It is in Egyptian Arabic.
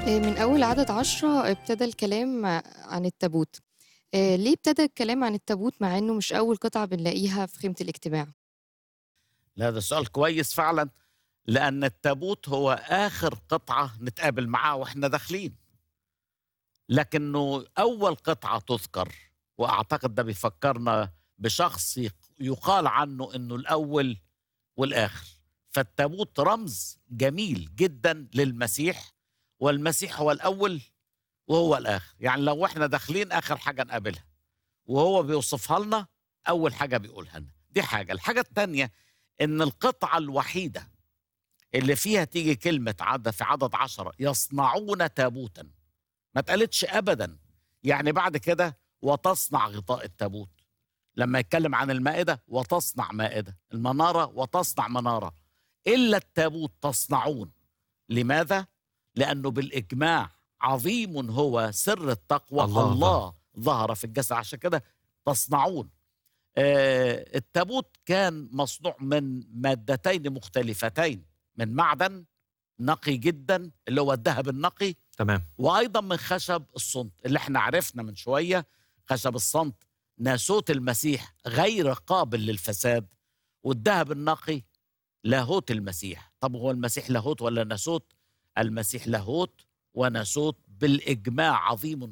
آآ من أول عدد 10 ابتدى الكلام عن التابوت. آآ ليه ابتدى الكلام عن التابوت مع إنه مش أول قطعة بنلاقيها في خيمة الاجتماع؟ لا ده سؤال كويس فعلًا، لأن التابوت هو آخر قطعة نتقابل معاها وإحنا داخلين. لكنه أول قطعة تُذكر، وأعتقد ده بيفكّرنا بشخص يق يُقال عنه إنه الأول والآخر. فالتابوت رمز جميل جدًا للمسيح، والمسيح هو الأول وهو الآخر. يعني لو إحنا داخلين آخر حاجة نقابلها، وهو بيوصفها لنا أول حاجة بيقولها لنا، دي حاجة. الحاجة التانية إن القطعة الوحيدة اللي فيها تيجي كلمة عد في عدد 10 يصنعون تابوتًا، ما اتقالتش أبدًا. يعني بعد كده وتصنع غطاء التابوت. لمّا يتكلم عن المائدة وتصنع مائدة، المنارة وتصنع منارة، إلا التابوت تصنعون. لماذا؟ لأنه بالإجماع عظيم هو سر التقوى، الله، الله. الله ظهر في الجسد، عشان كده تصنعون. آآ التابوت كان مصنوع من مادتين مختلفتين، من معدن نقي جدًا اللي هو الدهب النقي، تمام. وأيضًا من خشب الصُّنْط، اللي إحنا عرفنا من شوية خشب الصَّنْط ناسوت المسيح غير قابل للفساد، والدهب النقي لاهوت المسيح. طب هو المسيح لاهوت والّا ناسوت؟ المسيح لاهوت وناسوت بالإجماع عظيم